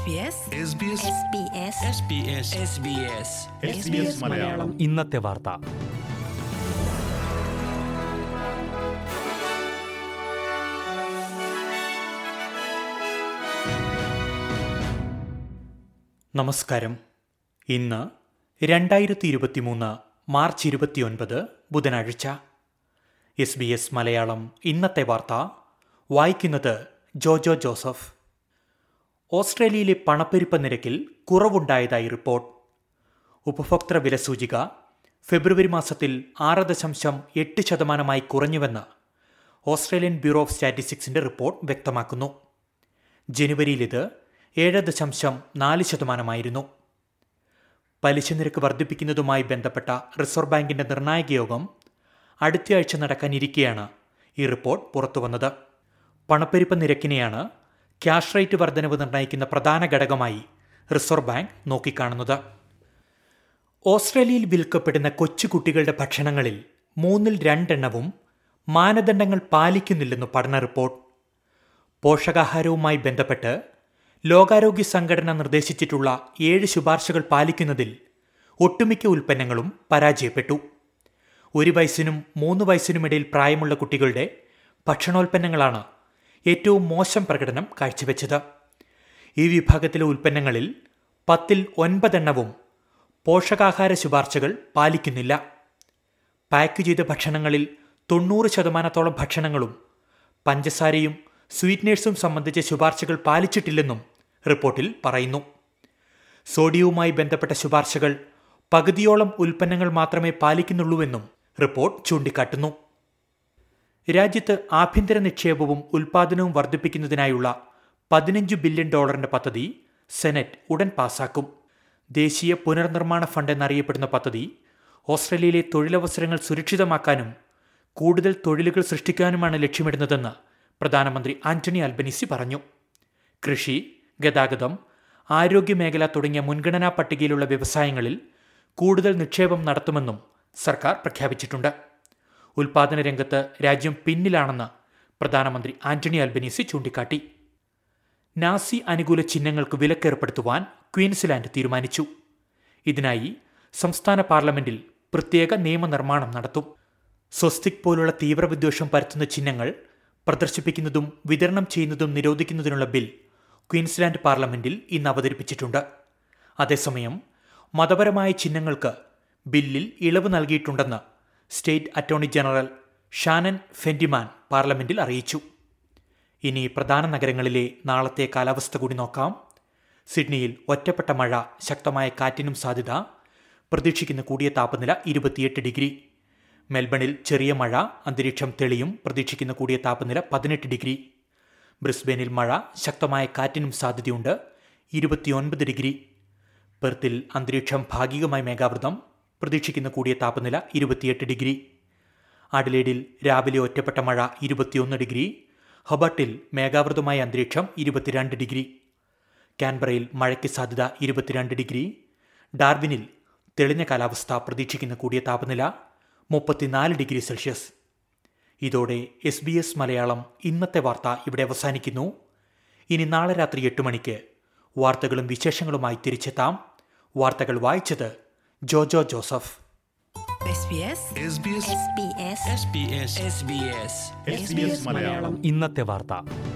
മലയാളം ഇന്നത്തെ വാർത്ത നമസ്കാരം ഇന്ന് രണ്ടായിരത്തി ഇരുപത്തിമൂന്ന് മാർച്ച് ഇരുപത്തിയൊൻപത് ബുധനാഴ്ച എസ് ബി എസ് മലയാളം ഇന്നത്തെ വാർത്ത വായിക്കുന്നത് ജോജോ ജോസഫ് ഓസ്ട്രേലിയയിലെ പണപ്പെരുപ്പ നിരക്കിൽ കുറവുണ്ടായതായി റിപ്പോർട്ട് ഉപഭോക്തൃ വില സൂചിക ഫെബ്രുവരി മാസത്തിൽ ആറ് ദശാംശം എട്ട് ശതമാനമായി കുറഞ്ഞുവെന്ന് ഓസ്ട്രേലിയൻ ബ്യൂറോ ഓഫ് സ്റ്റാറ്റിസ്റ്റിക്സിന്റെ റിപ്പോർട്ട് വ്യക്തമാക്കുന്നു ജനുവരിയിൽ ഇത് ഏഴ് ദശാംശം നാല് ശതമാനമായിരുന്നു പലിശ നിരക്ക് വർദ്ധിപ്പിക്കുന്നതുമായി ബന്ധപ്പെട്ട റിസർവ് ബാങ്കിന്റെ നിർണായക യോഗം അടുത്തയാഴ്ച നടക്കാനിരിക്കെയാണ് ഈ റിപ്പോർട്ട് പുറത്തുവന്നത് പണപ്പെരുപ്പ നിരക്കിനെയാണ് ക്യാഷ് റേറ്റ് വർധനവ് നിർണ്ണയിക്കുന്ന പ്രധാന ഘടകമായി റിസർവ് ബാങ്ക് നോക്കിക്കാണുന്നത് ഓസ്ട്രേലിയയിൽ വിൽക്കപ്പെടുന്ന കൊച്ചുകുട്ടികളുടെ ഭക്ഷണങ്ങളിൽ മൂന്നിൽ രണ്ടെണ്ണവും മാനദണ്ഡങ്ങൾ പാലിക്കുന്നില്ലെന്ന് പഠന റിപ്പോർട്ട് പോഷകാഹാരവുമായി ബന്ധപ്പെട്ട് ലോകാരോഗ്യ സംഘടന നിർദ്ദേശിച്ചിട്ടുള്ള ഏഴ് ശുപാർശകൾ പാലിക്കുന്നതിൽ ഒട്ടുമിക്ക ഉൽപ്പന്നങ്ങളും പരാജയപ്പെട്ടു ഒരു വയസ്സിനും മൂന്ന് വയസ്സിനുമിടയിൽ പ്രായമുള്ള കുട്ടികളുടെ ഭക്ഷണോൽപ്പന്നങ്ങളാണ് ഏറ്റവും മോശം പ്രകടനം കാഴ്ചവെച്ചത് ഈ വിഭാഗത്തിലെ ഉൽപ്പന്നങ്ങളിൽ പത്തിൽ ഒൻപതെണ്ണവും പോഷകാഹാര ശുപാർശകൾ പാലിക്കുന്നില്ല പാക്ക് ചെയ്ത ഭക്ഷണങ്ങളിൽ തൊണ്ണൂറ് ശതമാനത്തോളം ഭക്ഷണങ്ങളും പഞ്ചസാരയും സ്വീറ്റ്നേഴ്സും സംബന്ധിച്ച ശുപാർശകൾ പാലിച്ചിട്ടില്ലെന്നും റിപ്പോർട്ടിൽ പറയുന്നു സോഡിയവുമായി ബന്ധപ്പെട്ട ശുപാർശകൾ പകുതിയോളം ഉൽപ്പന്നങ്ങൾ മാത്രമേ പാലിക്കുന്നുള്ളൂവെന്നും റിപ്പോർട്ട് ചൂണ്ടിക്കാട്ടുന്നു രാജ്യത്ത് ആഭ്യന്തര നിക്ഷേപവും ഉൽപാദനവും വർദ്ധിപ്പിക്കുന്നതിനായുള്ള പതിനഞ്ച് ബില്യൺ ഡോളറിന്റെ പദ്ധതി സെനറ്റ് ഉടൻ പാസാക്കും ദേശീയ പുനർനിർമ്മാണ ഫണ്ട് എന്നറിയപ്പെടുന്ന പദ്ധതി ഓസ്ട്രേലിയയിലെ തൊഴിലവസരങ്ങൾ സുരക്ഷിതമാക്കാനും കൂടുതൽ തൊഴിലുകൾ സൃഷ്ടിക്കാനുമാണ് ലക്ഷ്യമിടുന്നതെന്ന് പ്രധാനമന്ത്രി ആന്റണി അൽബനീസി പറഞ്ഞു കൃഷി ഗതാഗതം ആരോഗ്യമേഖല തുടങ്ങിയ മുൻഗണനാ പട്ടികയിലുള്ള വ്യവസായങ്ങളിൽ കൂടുതൽ നിക്ഷേപം നടത്തുമെന്നും സർക്കാർ പ്രഖ്യാപിച്ചിട്ടുണ്ട് ഉൽപാദന രംഗത്ത് രാജ്യം പിന്നിലാണെന്ന് പ്രധാനമന്ത്രി ആന്റണി അൽബനീസി ചൂണ്ടിക്കാട്ടി നാസി അനുകൂല ചിഹ്നങ്ങൾക്ക് വിലക്കേർപ്പെടുത്തുവാൻ ക്വീൻസ്ലാൻഡ് തീരുമാനിച്ചു ഇതിനായി സംസ്ഥാന പാർലമെന്റിൽ പ്രത്യേക നിയമനിർമ്മാണം നടത്തും സ്വസ്തിക് പോലുള്ള തീവ്രവിദ്വേഷം പരത്തുന്ന ചിഹ്നങ്ങൾ പ്രദർശിപ്പിക്കുന്നതും വിതരണം ചെയ്യുന്നതും നിരോധിക്കുന്നതിനുള്ള ബിൽ ക്വീൻസ്ലാൻഡ് പാർലമെന്റിൽ ഇന്ന് അവതരിപ്പിച്ചിട്ടുണ്ട് അതേസമയം മതപരമായ ചിഹ്നങ്ങൾക്ക് ബില്ലിൽ ഇളവ് നൽകിയിട്ടുണ്ടെന്ന് state attorney general Shannon Fentiman പാർലമെന്റിൽ അറിയിച്ചു ഇനി പ്രധാന നഗരങ്ങളിലെ നാളത്തെ കാലാവസ്ഥ കൂടി നോക്കാം സിഡ്നിയിൽ ഒറ്റപ്പെട്ട മഴ ശക്തമായ കാറ്റിനും സാധ്യത പ്രതീക്ഷിക്കുന്ന കൂടിയ താപനില ഇരുപത്തിയെട്ട് ഡിഗ്രി മെൽബണിൽ ചെറിയ മഴ അന്തരീക്ഷം തെളിയും പ്രതീക്ഷിക്കുന്ന കൂടിയ താപനില പതിനെട്ട് ഡിഗ്രി ബ്രിസ്ബെയിനിൽ മഴ ശക്തമായ കാറ്റിനും സാധ്യതയുണ്ട് ഇരുപത്തിയൊൻപത് ഡിഗ്രി പെർത്തിൽ അന്തരീക്ഷം ഭാഗികമായി മേഘാവൃതം പ്രതീക്ഷിക്കുന്ന കൂടിയ താപനില ഇരുപത്തിയെട്ട് ഡിഗ്രി അഡലേഡിൽ രാവിലെ ഒറ്റപ്പെട്ട മഴ ഇരുപത്തിയൊന്ന് ഡിഗ്രി ഹബർട്ടിൽ മേഘാവൃതമായ അന്തരീക്ഷം ഇരുപത്തിരണ്ട് ഡിഗ്രി കാൻബറയിൽ മഴയ്ക്ക് സാധ്യത ഇരുപത്തിരണ്ട് ഡിഗ്രി ഡാർവിനിൽ തെളിഞ്ഞ കാലാവസ്ഥ പ്രതീക്ഷിക്കുന്ന കൂടിയ താപനില മുപ്പത്തിനാല് ഡിഗ്രി സെൽഷ്യസ് ഇതോടെ എസ് ബി എസ് മലയാളം ഇന്നത്തെ വാർത്ത ഇവിടെ അവസാനിക്കുന്നു ഇനി നാളെ രാത്രി എട്ട് മണിക്ക് വാർത്തകളും വിശേഷങ്ങളുമായി തിരിച്ചെത്താം വാർത്തകൾ വായിച്ചത് ജോജോ ജോസഫ് SBS ഇന്നത്തെ വാർത്ത